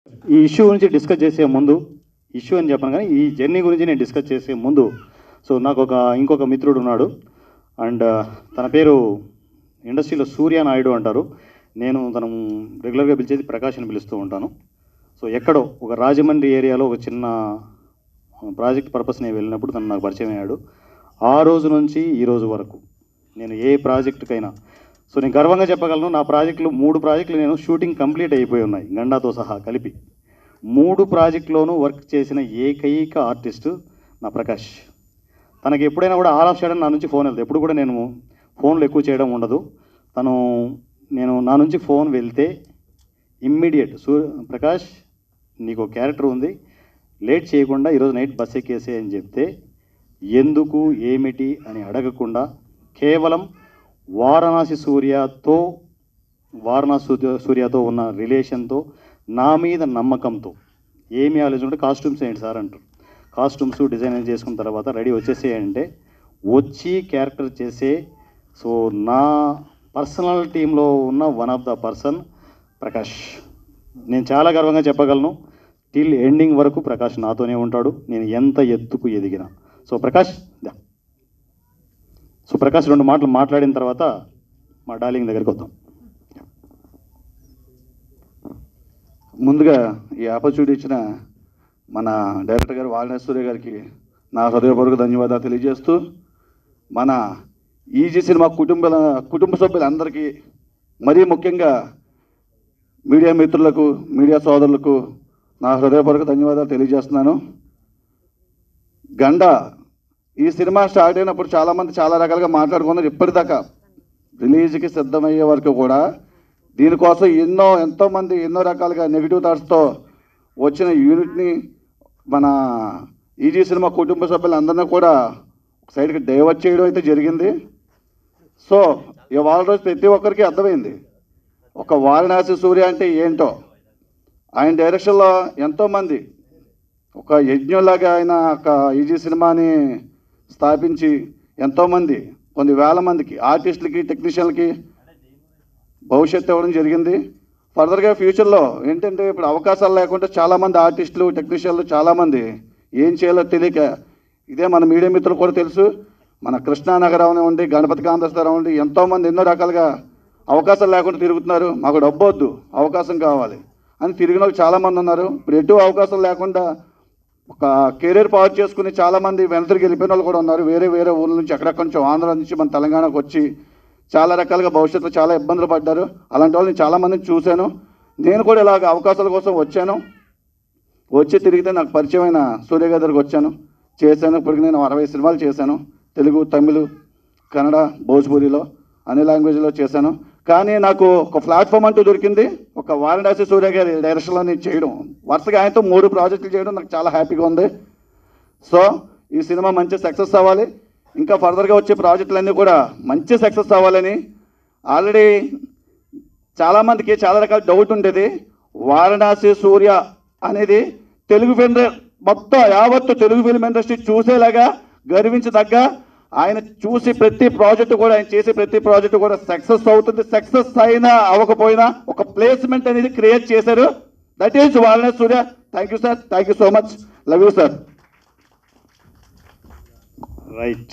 ఈ ఇష్యూ గురించి డిస్కస్ చేసే ముందు ఇష్యూ అని చెప్పను కానీ ఈ జర్నీ గురించి నేను డిస్కస్ చేసే ముందు సో నాకు ఒక ఇంకొక మిత్రుడు ఉన్నాడు అండ్ తన పేరు ఇండస్ట్రీలో సూర్య నాయుడు అంటారు నేను తను రెగ్యులర్గా పిలిచేది ప్రకాష్ అని పిలుస్తూ ఉంటాను సో ఎక్కడో ఒక రాజమండ్రి ఏరియాలో ఒక చిన్న ప్రాజెక్ట్ పర్పస్ నేను వెళ్ళినప్పుడు తను నాకు పరిచయం అయ్యాడు ఆ రోజు నుంచి ఈ రోజు వరకు నేను ఏ ప్రాజెక్టుకైనా సో నేను గర్వంగా చెప్పగలను నా ప్రాజెక్టులు మూడు ప్రాజెక్టులు నేను షూటింగ్ కంప్లీట్ అయిపోయి ఉన్నాయి గండాతో సహా కలిపి మూడు ప్రాజెక్టులోనూ వర్క్ చేసిన ఏకైక ఆర్టిస్టు నా ప్రకాష్ తనకి ఎప్పుడైనా కూడా ఆల్ ఆఫ్ సడన్ నా నుంచి ఫోన్ వెళ్తుంది ఎప్పుడు కూడా నేను ఫోన్లు ఎక్కువ చేయడం ఉండదు తను నేను నా నుంచి ఫోన్ వెళ్తే ఇమ్మీడియట్ సూ ప్రకాష్ నీకు ఒక క్యారెక్టర్ ఉంది లేట్ చేయకుండా ఈరోజు నైట్ బస్ ఎక్కేసే అని చెప్తే ఎందుకు ఏమిటి అని అడగకుండా కేవలం వారణాసి సూర్యతో వారణాసి సూర్య సూర్యతో ఉన్న రిలేషన్తో నా మీద నమ్మకంతో ఏమి ఆలోచించుకుంటే కాస్ట్యూమ్స్ ఏంటి సార్ అంటారు కాస్ట్యూమ్స్ డిజైన్ చేసుకున్న తర్వాత రెడీ వచ్చేసేయంటే వచ్చి క్యారెక్టర్ చేసే సో నా పర్సనల్ టీంలో ఉన్న one of the person Prakash నేను చాలా గర్వంగా చెప్పగలను టిల్ ఎండింగ్ వరకు ప్రకాష్ నాతోనే ఉంటాడు నేను ఎంత ఎత్తుకు ఎదిగిన సో ప్రకాష్ దా సో ప్రకాష్ రెండు మాటలు మాట్లాడిన తర్వాత మా డార్లింగ్ దగ్గరికి వద్దాం ముందుగా ఈ ఆపర్చునిటీ ఇచ్చిన మన డైరెక్టర్ గారు వారణేశ్వరి గారికి నా హృదయపూర్వక ధన్యవాదాలు తెలియజేస్తూ మన ఈజీ సినిమా కుటుంబ కుటుంబ సభ్యులందరికీ మరీ ముఖ్యంగా మీడియా మిత్రులకు మీడియా సోదరులకు నా హృదయపూర్వక ధన్యవాదాలు తెలియజేస్తున్నాను గండ ఈ సినిమా స్టార్ట్ అయినప్పుడు చాలామంది చాలా రకాలుగా మాట్లాడుకున్నారు ఇప్పటిదాకా రిలీజ్కి సిద్ధమయ్యే వరకు కూడా దీనికోసం ఎన్నో ఎంతోమంది ఎన్నో రకాలుగా నెగిటివ్ థాట్స్తో వచ్చిన యూనిట్ని మన ఈజీ సినిమా కుటుంబ సభ్యులందరినీ కూడా సైడ్కి డైవర్ట్ చేయడం అయితే జరిగింది సో ఇవాళ రోజు ప్రతి ఒక్కరికి అర్థమైంది ఒక వారణాసి సూర్య అంటే ఏంటో ఆయన డైరెక్షన్లో ఎంతోమంది ఒక యజ్ఞంలాగా ఆయన ఒక ఈజీ సినిమాని స్థాపించి ఎంతోమంది కొన్ని వేల మందికి ఆర్టిస్టులకి టెక్నీషియన్లకి భవిష్యత్తు ఇవ్వడం జరిగింది ఫర్దర్గా ఫ్యూచర్లో ఏంటంటే ఇప్పుడు అవకాశాలు లేకుండా చాలామంది ఆర్టిస్టులు టెక్నీషియన్లు చాలామంది ఏం చేయాలో తెలియక ఇదే మన మీడియా మిత్రులు కూడా తెలుసు మన కృష్ణానగర్ అవనివ్వండి గణపతి కాంతస్థానం అవ్వండి ఎంతోమంది ఎన్నో రకాలుగా అవకాశాలు లేకుండా తిరుగుతున్నారు మాకు డబ్బు వద్దు అవకాశం కావాలి అని తిరిగిన వాళ్ళు చాలామంది ఉన్నారు ఇప్పుడు ఎటు అవకాశం లేకుండా ఒక కెరీర్ పాడు చేసుకుని చాలామంది వెనతిరిగి వెళ్ళిపోయిన వాళ్ళు కూడా ఉన్నారు వేరే వేరే ఊర్ల నుంచి ఎక్కడెక్కడి నుంచో ఆంధ్ర నుంచి మన తెలంగాణకు వచ్చి చాలా రకాలుగా భవిష్యత్తులో చాలా ఇబ్బందులు పడ్డారు అలాంటి వాళ్ళని చాలామందిని చూశాను నేను కూడా ఇలాగ అవకాశాల కోసం వచ్చాను వచ్చి తిరిగితే నాకు పరిచయమైన సూర్య గారి దగ్గరికి వచ్చాను చేశాను ఇప్పటికి నేను అరవై సినిమాలు చేశాను తెలుగు తమిళ్ కన్నడ భోజ్పూరిలో అన్ని లాంగ్వేజ్లో చేశాను కానీ నాకు ఒక ప్లాట్ఫామ్ అంటూ దొరికింది ఒక వారణాసి సూర్య గారి డైరెక్షన్లో నేను చేయడం వరుసగా ఆయనతో మూడు ప్రాజెక్టులు చేయడం నాకు చాలా హ్యాపీగా ఉంది సో ఈ సినిమా మంచి సక్సెస్ అవ్వాలి ఇంకా ఫర్దర్గా వచ్చే ప్రాజెక్టులన్నీ కూడా మంచి సక్సెస్ అవ్వాలని ఆల్రెడీ చాలామందికి చాలా రకాల డౌట్ ఉండేది వారణాసి సూర్య అనేది తెలుగు ఫిల్మ్ మొత్తం యావత్తు తెలుగు ఫిల్మ్ ఇండస్ట్రీ చూసేలాగా గర్వించదగ్గ ఆయన చూసి ప్రతి ప్రాజెక్టు కూడా ఆయన చేసే ప్రతి ప్రాజెక్టు కూడా సక్సెస్ అవుతుంది సక్సెస్ అయినా అవ్వకపోయినా ఒక ప్లేస్మెంట్ అనేది క్రియేట్ చేశారు that is Varanasi Surya thank you sir thank you so much love you sir right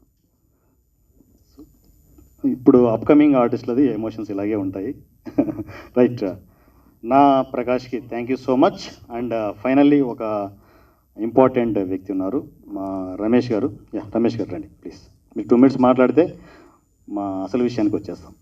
ఇప్పుడు అప్కమింగ్ ఆర్టిస్టులది ఎమోషన్స్ ఇలాగే ఉంటాయి రైట్ నా ప్రకాష్కి thank you so much and finally ఒక ఇంపార్టెంట్ వ్యక్తి ఉన్నారు మా రమేష్ గారు యా రమేష్ గారు రండి ప్లీజ్ మీరు టూ మినిట్స్ మాట్లాడితే మా అసలు విషయానికి వచ్చేస్తాం